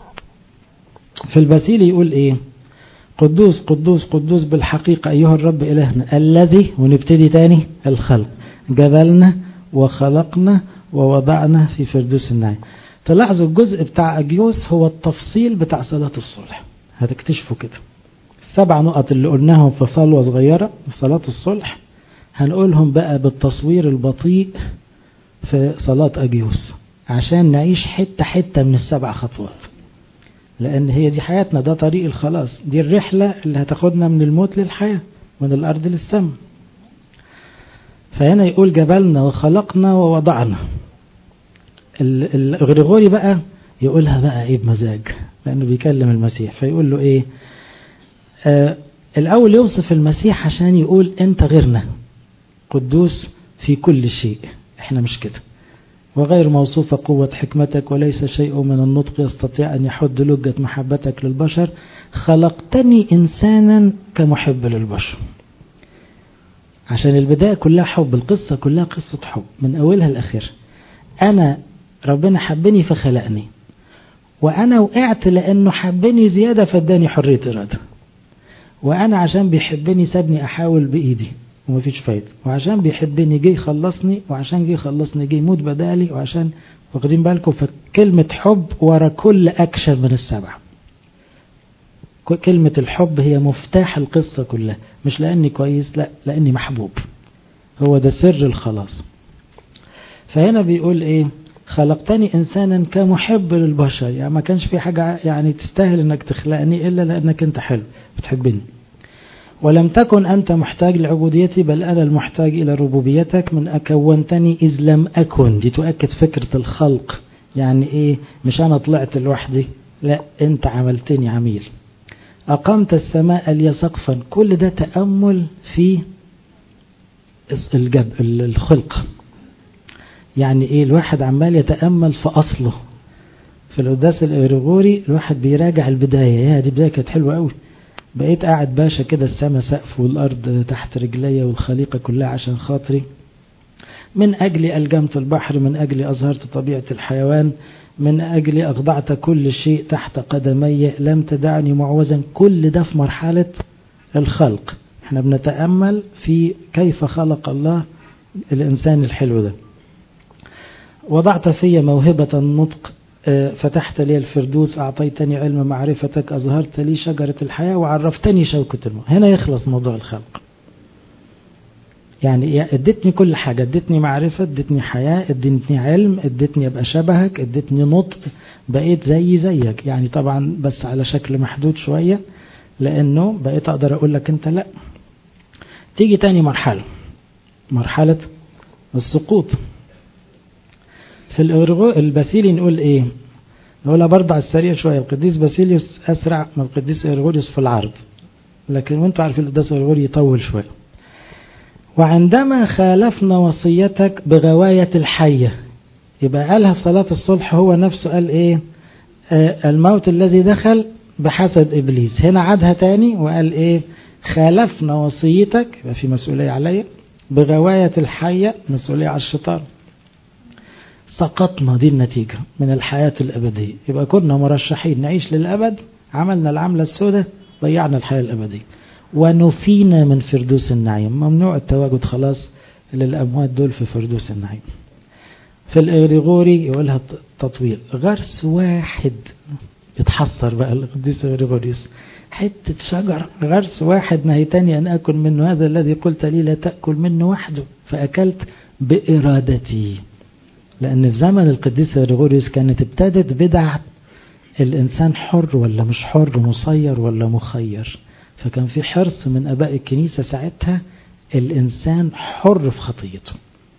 في البسيل يقول إيه قدوس قدوس قدوس بالحقيقة أيها الرب إلهنا الذي ونبتدي تاني الخلق جبلنا وخلقنا ووضعنا في فردوس النعيم تلاحظوا الجزء بتاع أجيوس هو التفصيل بتاع صلاة الصلح هتكتشفوا كده السبع نقط اللي قلناهم في صلوة صغيرة في صلاة الصلح هنقولهم بقى بالتصوير البطيء في صلاة أجيوس عشان نعيش حتة حتة من السبع خطوات لأن هي دي حياتنا ده طريق الخلاص دي الرحلة اللي هتاخدنا من الموت للحياة من الأرض للسماء فهنا يقول جبلنا وخلقنا ووضعنا الغريغوري بقى يقولها بقى ايه بمزاج لأنه بيكلم المسيح فيقول له ايه آه الأول يوصف المسيح عشان يقول أنت غيرنا قدوس في كل شيء احنا مش كده وغير موصوفة قوة حكمتك وليس شيء من النطق يستطيع أن يحد لجة محبتك للبشر خلقتني إنسانا كمحب للبشر عشان البداية كلها حب القصة كلها قصة حب من أولها لآخرها أنا ربنا حبني فخلقني وأنا وقعت لأنه حبني زيادة فاداني حرية إرادة وأنا عشان بيحبني سابني أحاول بإيدي ومفيش فايدة وعشان بيحبني جه يخلصني وعشان جه يخلصني جه يموت بدالي وعشان واخدين بالكم فكلمة حب ورا كل أكشن من السبعة كلمة الحب هي مفتاح القصة كلها مش لأني كويس لا لأني محبوب هو ده سر الخلاص فهنا بيقول ايه خلقتني انسانا كمحب للبشر يعني ما كانش في حاجة يعني تستاهل انك تخلقني الا لانك انت حلو بتحبني ولم تكن أنت محتاج لعبوديتي بل أنا المحتاج إلى ربوبيتك من أكونتني إذ لم أكن دي تؤكد فكرة الخلق يعني إيه مش أنا طلعت لوحدي لا أنت عملتني عميل أقمت السماء لي سقفا كل ده تأمل في الجب الخلق يعني إيه الواحد عمال يتأمل في أصله في القداس الإيرغوري الواحد بيراجع البداية يا دي بداية كانت حلوة قوي بقيت قاعد باشا كده السما سقف والأرض تحت رجلي والخليقة كلها عشان خاطري من أجل ألجمت البحر من أجل أظهرت طبيعة الحيوان من أجل أخضعت كل شيء تحت قدمي لم تدعني معوزا كل ده في مرحلة الخلق احنا بنتأمل في كيف خلق الله الإنسان الحلو ده وضعت في موهبة النطق فتحت لي الفردوس أعطيتني علم معرفتك أظهرت لي شجرة الحياة وعرفتني شوكة الموت هنا يخلص موضوع الخلق يعني ادتني كل حاجة ادتني معرفة ادتني حياة ادتني علم ادتني ابقى شبهك ادتني نطق بقيت زي زيك يعني طبعا بس على شكل محدود شوية لانه بقيت اقدر اقول لك انت لا تيجي تاني مرحلة مرحلة السقوط في الإرغو الباسيلي نقول ايه نقولها برضه على السريع شوية القديس باسيليوس أسرع من القديس إرغوريوس في العرض لكن وانتوا عارفين القديس إرغوري يطول شوية وعندما خالفنا وصيتك بغواية الحية يبقى قالها في صلاة الصلح هو نفسه قال ايه آه الموت الذي دخل بحسد إبليس هنا عادها تاني وقال ايه خالفنا وصيتك يبقى في مسؤولية عليا بغواية الحية مسؤولية على الشيطان سقطنا دي النتيجة من الحياة الأبدية يبقى كنا مرشحين نعيش للأبد عملنا العملة السوداء ضيعنا الحياة الأبدية ونفينا من فردوس النعيم ممنوع التواجد خلاص للأموات دول في فردوس النعيم في الإغريغوري يقولها تطويل غرس واحد يتحصر بقى القديس إغريغوريوس حتة شجر غرس واحد نهيتني أن أكل منه هذا الذي قلت لي لا تأكل منه وحده فأكلت بإرادتي لأن في زمن القديس غريغوريوس كانت ابتدت بدع الإنسان حر ولا مش حر مسير ولا مخير فكان في حرص من أباء الكنيسة ساعتها الإنسان حر في خطيته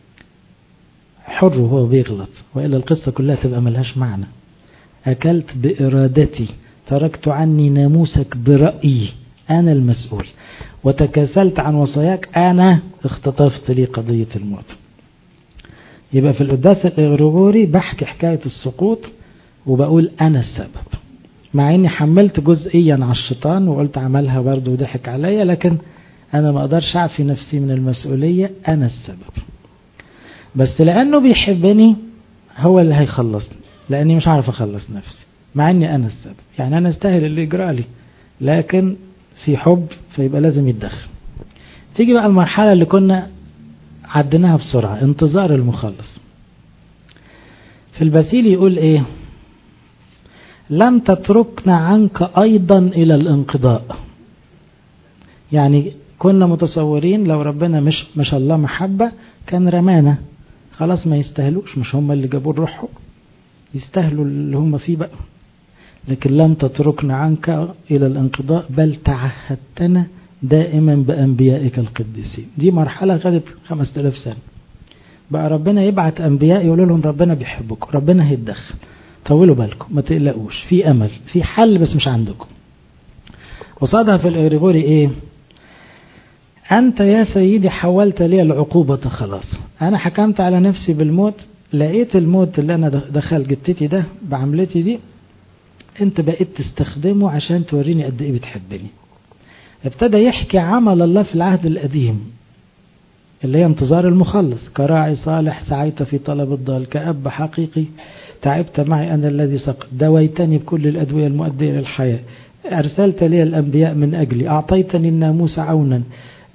حر وهو بيغلط وإلا القصة كلها تبقى ملهاش معنى أكلت بإرادتي تركت عني ناموسك برأيي أنا المسؤول وتكاسلت عن وصاياك أنا اختطفت لي قضية الموت يبقى في القداس الإغريغوري بحكي حكاية السقوط وبقول أنا السبب مع إني حملت جزئيا على الشيطان وقلت عملها برضه وضحك عليا لكن أنا ما أقدرش أعفي نفسي من المسؤولية أنا السبب بس لأنه بيحبني هو اللي هيخلصني لأني مش عارف أخلص نفسي مع إني أنا السبب يعني أنا استاهل اللي يجرى لي لكن في حب فيبقى لازم يتدخل تيجي بقى المرحلة اللي كنا عديناها بسرعة انتظار المخلص في البسيل يقول ايه لم تتركنا عنك ايضا الى الانقضاء يعني كنا متصورين لو ربنا مش ما شاء الله محبة كان رمانا خلاص ما يستاهلوش مش هم اللي جابوا الروح يستاهلوا اللي هم فيه بقى لكن لم تتركنا عنك الى الانقضاء بل تعهدتنا دائما بأنبيائك القديسين دي مرحلة خدت خمس تلاف سنة بقى ربنا يبعت أنبياء يقولوا لهم ربنا بيحبكم ربنا هيتدخل طولوا بالكم ما تقلقوش في أمل في حل بس مش عندكم وصادها في الإغريغوري إيه أنت يا سيدي حولت لي العقوبة خلاص أنا حكمت على نفسي بالموت لقيت الموت اللي أنا دخل جتتي ده بعملتي دي أنت بقيت تستخدمه عشان توريني قد إيه بتحبني ابتدى يحكي عمل الله في العهد القديم اللي هي انتظار المخلص كراعي صالح سعيت في طلب الضال كأب حقيقي تعبت معي أنا الذي سقط دويتني بكل الأدوية المؤدية للحياة أرسلت لي الأنبياء من أجلي أعطيتني الناموس عونا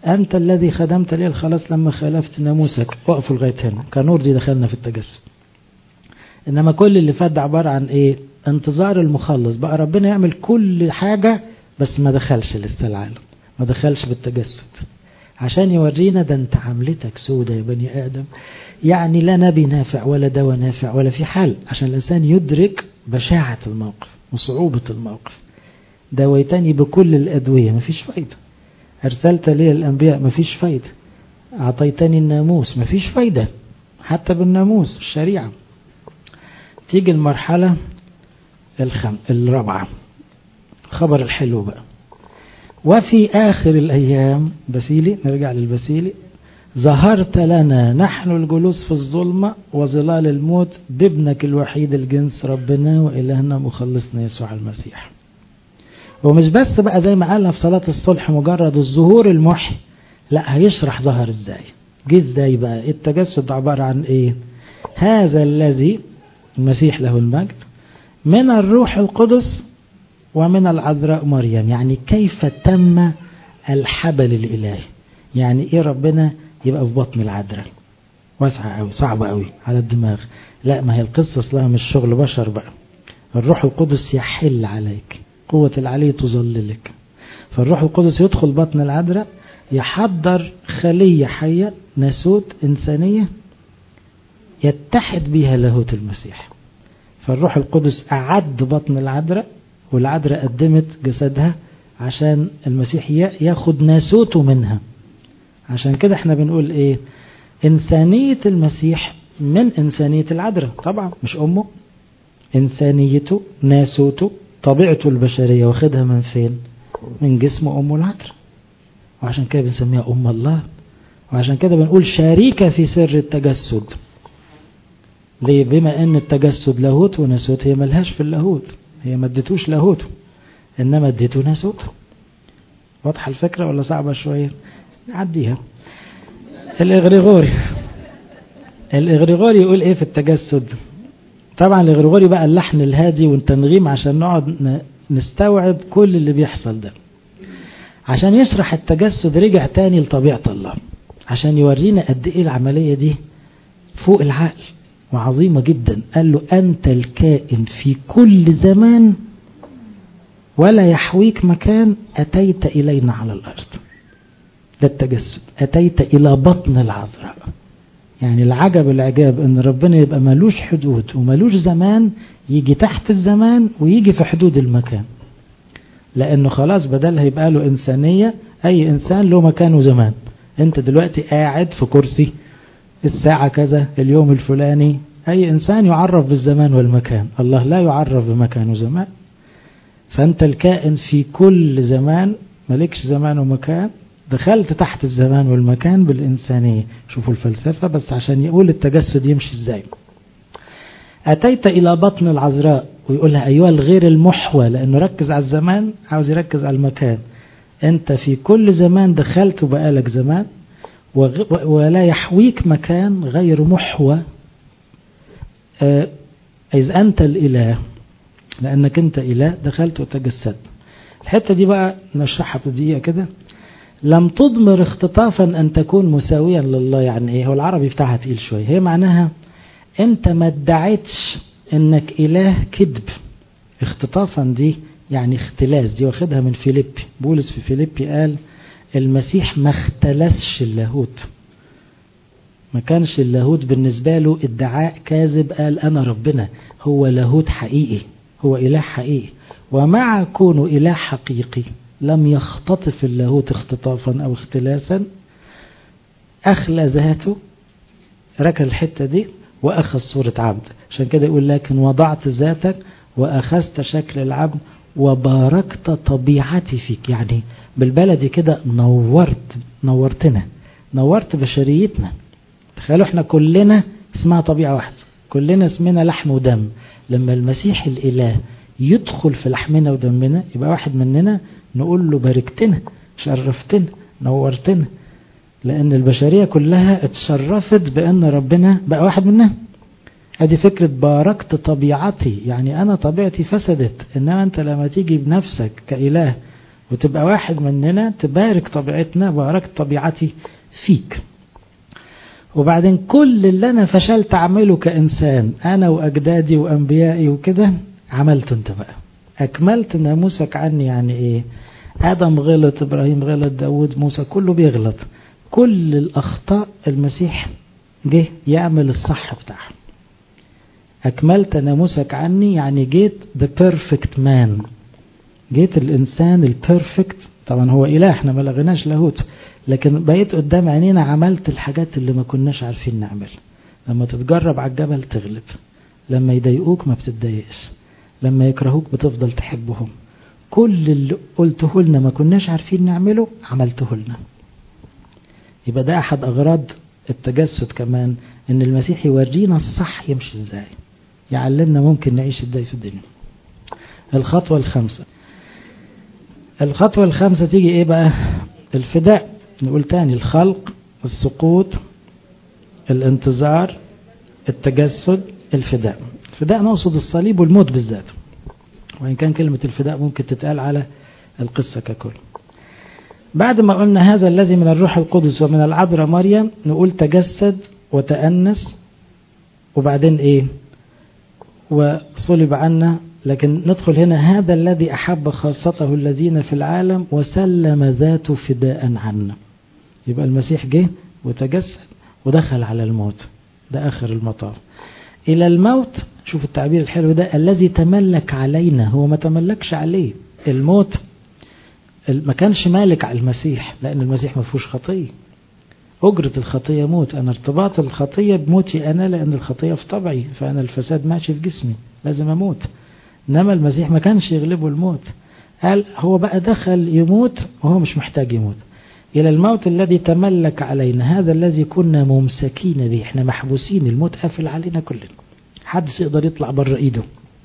أنت الذي خدمت لي الخلاص لما خالفت ناموسك وقفوا لغاية هنا كنور دي دخلنا في التجسد إنما كل اللي فات ده عبارة عن إيه انتظار المخلص بقى ربنا يعمل كل حاجة بس ما دخلش لسه العالم ما دخلش بالتجسد عشان يورينا ده انت عملتك سودة يا بني آدم يعني لا نبي نافع ولا دواء نافع ولا في حل عشان الإنسان يدرك بشاعة الموقف وصعوبة الموقف دويتني بكل الأدوية مفيش فايدة أرسلت لي الأنبياء مفيش فايدة أعطيتني الناموس مفيش فايدة حتى بالناموس الشريعة تيجي المرحلة الخم... الرابعة خبر الحلو بقى وفي آخر الأيام بسيلي نرجع للبسيلي ظهرت لنا نحن الجلوس في الظلمة وظلال الموت بابنك الوحيد الجنس ربنا وإلهنا مخلصنا يسوع المسيح ومش بس بقى زي ما قالنا في صلاة الصلح مجرد الظهور المحي لا هيشرح ظهر ازاي جه ازاي بقى التجسد عبارة عن ايه هذا الذي المسيح له المجد من الروح القدس ومن العذراء مريم يعني كيف تم الحبل الإلهي يعني ايه ربنا يبقى في بطن العذراء واسعة قوي صعبة قوي على الدماغ لا ما هي القصة اصلها مش شغل بشر بقى الروح القدس يحل عليك قوة العلي تظللك فالروح القدس يدخل بطن العذراء يحضر خلية حية ناسوت إنسانية يتحد بها لاهوت المسيح فالروح القدس أعد بطن العذراء والعذراء قدمت جسدها عشان المسيح ياخد ناسوته منها عشان كده احنا بنقول ايه إنسانية المسيح من إنسانية العذراء طبعا مش أمه إنسانيته ناسوته طبيعته البشرية واخدها من فين من جسم أم العذراء وعشان كده بنسميها أم الله وعشان كده بنقول شريكة في سر التجسد ليه بما ان التجسد لاهوت وناسوت هي ملهاش في اللاهوت هي ما اديتوش لاهوته انما اديته ناسوته واضحة الفكرة ولا صعبة شوية نعديها الاغريغوري الاغريغوري يقول ايه في التجسد طبعا الاغريغوري بقى اللحن الهادي والتنغيم عشان نقعد نستوعب كل اللي بيحصل ده عشان يشرح التجسد رجع تاني لطبيعة الله عشان يورينا قد ايه العملية دي فوق العقل وعظيمة جدا قال له أنت الكائن في كل زمان ولا يحويك مكان أتيت إلينا على الأرض ده التجسد أتيت إلى بطن العذراء يعني العجب العجاب ان ربنا يبقى ملوش حدود وملوش زمان يجي تحت الزمان ويجي في حدود المكان لانه خلاص بدل هيبقى له انسانية اي انسان له مكان وزمان انت دلوقتي قاعد في كرسي الساعة كذا اليوم الفلاني اي انسان يعرف بالزمان والمكان الله لا يعرف بمكان وزمان فانت الكائن في كل زمان ملكش زمان ومكان دخلت تحت الزمان والمكان بالإنسانية شوفوا الفلسفة بس عشان يقول التجسد يمشي ازاي أتيت إلى بطن العذراء ويقولها أيها الغير المحوى لأنه ركز على الزمان عاوز يركز على المكان أنت في كل زمان دخلت وبقالك زمان ولا يحويك مكان غير محوى إذ أنت الإله لأنك أنت إله دخلت وتجسدت الحتة دي بقى نشرحها في دقيقة كده لم تضمر اختطافا أن تكون مساويا لله يعني إيه هو العربي بتاعها تقيل شوية هي معناها أنت ما ادعيتش أنك إله كذب اختطافا دي يعني اختلاس دي واخدها من فيليبي بولس في فيليبي قال المسيح ما اختلسش اللاهوت ما كانش اللاهوت بالنسبة له ادعاء كاذب قال أنا ربنا هو لاهوت حقيقي هو إله حقيقي ومع كونه إله حقيقي لم يختطف اللاهوت اختطافا أو اختلاسا أخلى ذاته ركن الحتة دي وأخذ صورة عبد عشان كده يقول لكن وضعت ذاتك وأخذت شكل العبد وباركت طبيعتي فيك يعني بالبلدي كده نورت نورتنا نورت بشريتنا تخيلوا احنا كلنا اسمها طبيعة واحدة كلنا اسمنا لحم ودم لما المسيح الإله يدخل في لحمنا ودمنا يبقى واحد مننا نقول له باركتنا شرفتنا نورتنا لأن البشرية كلها اتشرفت بأن ربنا بقى واحد منها ادي فكرة باركت طبيعتي يعني أنا طبيعتي فسدت إنما أنت لما تيجي بنفسك كإله وتبقى واحد مننا تبارك طبيعتنا باركت طبيعتي فيك وبعدين كل اللي أنا فشلت أعمله كإنسان أنا وأجدادي وأنبيائي وكده عملت أنت بقى أكملت ناموسك عني يعني إيه آدم غلط إبراهيم غلط داود موسى كله بيغلط كل الأخطاء المسيح جه يعمل الصح بتاعها أكملت ناموسك عني يعني جيت the perfect man جيت الإنسان البيرفكت طبعا هو إله احنا ما لغيناش لاهوت لكن بقيت قدام عينينا عملت الحاجات اللي ما كناش عارفين نعمل لما تتجرب على الجبل تغلب لما يضايقوك ما بتتضايقش لما يكرهوك بتفضل تحبهم كل اللي قلته لنا ما كناش عارفين نعمله عملته لنا يبقى ده أحد أغراض التجسد كمان إن المسيح يورينا الصح يمشي إزاي يعلمنا ممكن نعيش إزاي في الدنيا الخطوة الخامسة الخطوة الخامسة تيجي إيه بقى الفداء نقول تاني الخلق السقوط الانتظار التجسد الفداء الفداء نقصد الصليب والموت بالذات وإن كان كلمة الفداء ممكن تتقال على القصة ككل بعد ما قلنا هذا الذي من الروح القدس ومن العذراء مريم نقول تجسد وتأنس وبعدين ايه وصلب عنا لكن ندخل هنا هذا الذي أحب خاصته الذين في العالم وسلم ذاته فداء عنا يبقى المسيح جه وتجسد ودخل على الموت ده آخر المطاف إلى الموت شوف التعبير الحلو ده الذي تملك علينا هو ما تملكش عليه الموت ما كانش مالك على المسيح لأن المسيح ما فيهوش خطية أجرة الخطية موت أنا ارتباط الخطية بموتي أنا لأن الخطية في طبعي فأنا الفساد ماشي في جسمي لازم أموت إنما المسيح ما كانش يغلبه الموت قال هو بقى دخل يموت وهو مش محتاج يموت إلى الموت الذي تملك علينا هذا الذي كنا ممسكين به احنا محبوسين الموت قافل علينا كلنا حدش يقدر يطلع بره ايده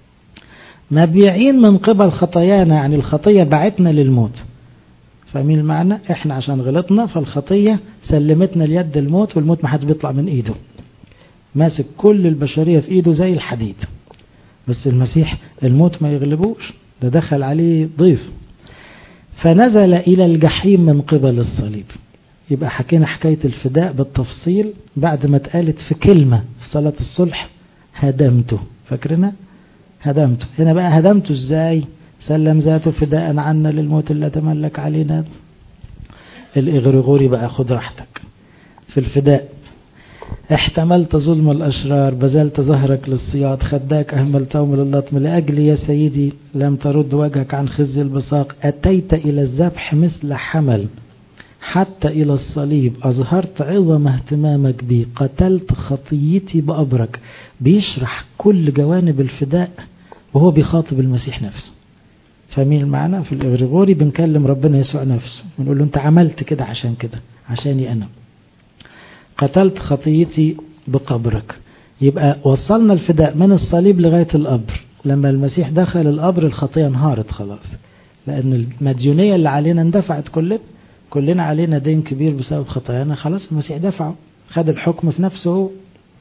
مبيعين من قبل خطايانا يعني الخطية بعتنا للموت فاهمين المعنى احنا عشان غلطنا فالخطية سلمتنا ليد الموت والموت ما حد بيطلع من ايده ماسك كل البشرية في ايده زي الحديد بس المسيح الموت ما يغلبوش ده دخل عليه ضيف فنزل إلى الجحيم من قبل الصليب يبقى حكينا حكاية الفداء بالتفصيل بعد ما اتقالت في كلمة في صلاة الصلح هدمته فاكرنا هدمته هنا بقى هدمته ازاي سلم ذاته فداء عنا للموت اللي تملك علينا الإغريغوري بقى خد راحتك في الفداء احتملت ظلم الأشرار بذلت ظهرك للصياد خداك أهملتهم للطم لأجلي يا سيدي لم ترد وجهك عن خزي البصاق أتيت إلى الذبح مثل حمل حتى إلى الصليب أظهرت عظم اهتمامك بي قتلت خطيتي بأبرك بيشرح كل جوانب الفداء وهو بيخاطب المسيح نفسه فاهمين المعنى في الإغريغوري بنكلم ربنا يسوع نفسه ونقول له أنت عملت كده عشان كده عشاني أنا قتلت خطيتي بقبرك يبقى وصلنا الفداء من الصليب لغاية القبر لما المسيح دخل القبر الخطية انهارت خلاص لأن المديونية اللي علينا اندفعت كلنا كلنا علينا دين كبير بسبب خطايانا خلاص المسيح دفعه خد الحكم في نفسه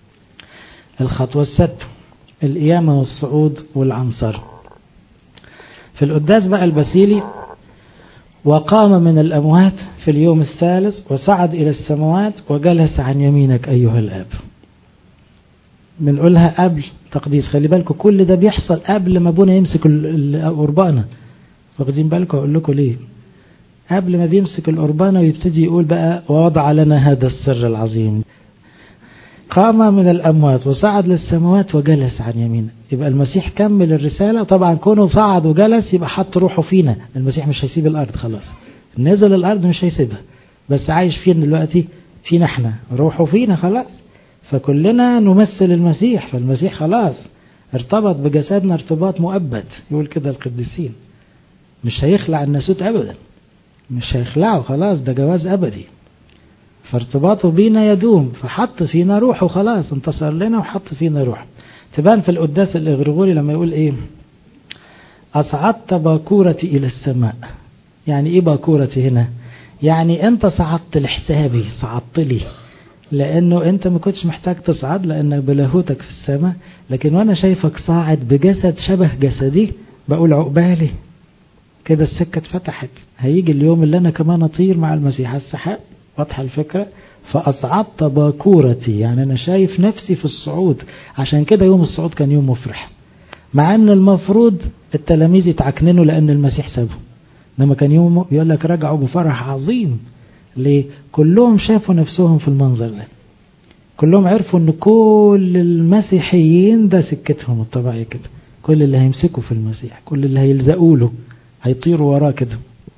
الخطوة الستة القيامة والصعود والعنصر في القداس بقى البسيلي وقام من الأموات في اليوم الثالث وصعد إلى السماوات وجلس عن يمينك أيها الآب بنقولها قبل تقديس خلي بالكم كل ده بيحصل قبل ما ابونا يمسك القربانة واخدين بالكم أقول لكم ليه قبل ما بيمسك القربانة ويبتدي يقول بقى ووضع لنا هذا السر العظيم قام من الأموات وصعد للسماوات وجلس عن يمينه يبقى المسيح كمل الرسالة طبعا كونه صعد وجلس يبقى حط روحه فينا المسيح مش هيسيب الأرض خلاص نزل الأرض مش هيسيبها بس عايش فين دلوقتي فينا احنا روحه فينا خلاص فكلنا نمثل المسيح فالمسيح خلاص ارتبط بجسدنا ارتباط مؤبد يقول كده القديسين مش هيخلع الناسوت أبدا مش هيخلعه خلاص ده جواز أبدي فارتباطه بينا يدوم فحط فينا روحه خلاص انتصر لنا وحط فينا روح تبان في القداس الإغريغوري لما يقول ايه أصعدت باكورتي إلى السماء يعني ايه باكورتي هنا يعني انت صعدت لحسابي صعدت لي لانه انت ما كنتش محتاج تصعد لانك بلاهوتك في السماء لكن وانا شايفك صاعد بجسد شبه جسدي بقول عقبالي كده السكة اتفتحت هيجي اليوم اللي أنا كمان أطير مع المسيح على السحاب واضحة الفكرة فأصعدت باكورتي يعني أنا شايف نفسي في الصعود عشان كده يوم الصعود كان يوم مفرح مع أن المفروض التلاميذ يتعكننوا لأن المسيح سابهم لما كان يوم يقول لك رجعوا بفرح عظيم ليه كلهم شافوا نفسهم في المنظر ده كلهم عرفوا ان كل المسيحيين ده سكتهم الطبيعية كده كل اللي هيمسكوا في المسيح كل اللي هيلزقوا له هيطيروا وراه كده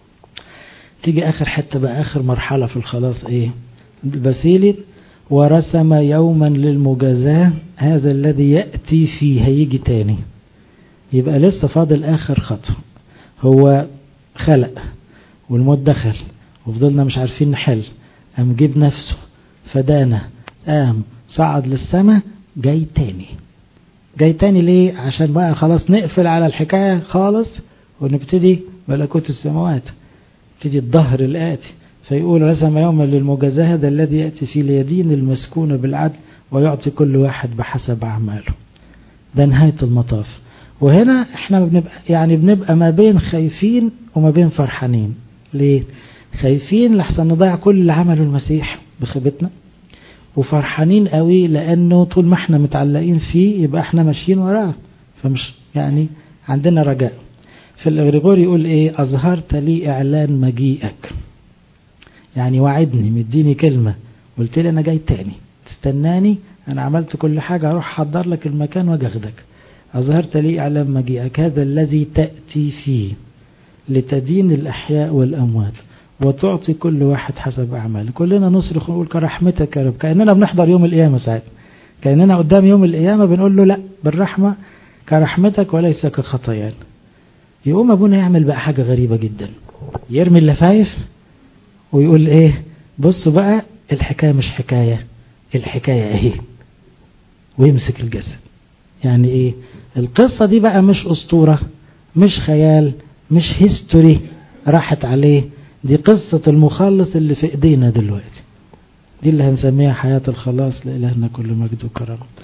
تيجي اخر حتة بقى اخر مرحلة في الخلاص ايه بسيلي ورسم يوما للمجازاة هذا الذي يأتي فيه هيجي تاني يبقى لسه فاضل اخر خطوة هو خلق والموت دخل وفضلنا مش عارفين نحل قام جيب نفسه فدانا قام صعد للسماء جاي تاني جاي تاني ليه عشان بقى خلاص نقفل على الحكاية خالص ونبتدي ملكوت السماوات نبتدي الظهر الآتي فيقول رسم يوما للمجازاة هذا الذي يأتي في اليدين المسكون بالعدل ويعطي كل واحد بحسب أعماله ده نهاية المطاف وهنا احنا بنبقى يعني بنبقى ما بين خايفين وما بين فرحانين ليه خايفين لحسن نضيع كل اللي عمله المسيح بخيبتنا وفرحانين قوي لانه طول ما احنا متعلقين فيه يبقى احنا ماشيين وراه فمش يعني عندنا رجاء في الاغريغور يقول ايه اظهرت لي اعلان مجيئك يعني وعدني مديني كلمة قلت لي انا جاي تاني تستناني انا عملت كل حاجة اروح احضر لك المكان واجي اخدك اظهرت لي اعلان مجيئك هذا الذي تأتي فيه لتدين الاحياء والاموات وتعطي كل واحد حسب أعماله كلنا نصرخ ونقول كرحمتك يا رب كأننا بنحضر يوم القيامة ساعتها كأننا قدام يوم القيامة بنقول له لا بالرحمة كرحمتك وليس كخطايانا يقوم أبونا يعمل بقى حاجة غريبة جدا يرمي اللفايف ويقول ايه بصوا بقى الحكاية مش حكاية الحكاية اهي ويمسك الجسد يعني ايه القصة دي بقى مش أسطورة مش خيال مش هيستوري راحت عليه دي قصة المخلص اللي في ايدينا دلوقتي دي اللي هنسميها حياة الخلاص لإلهنا كل مجد وكرم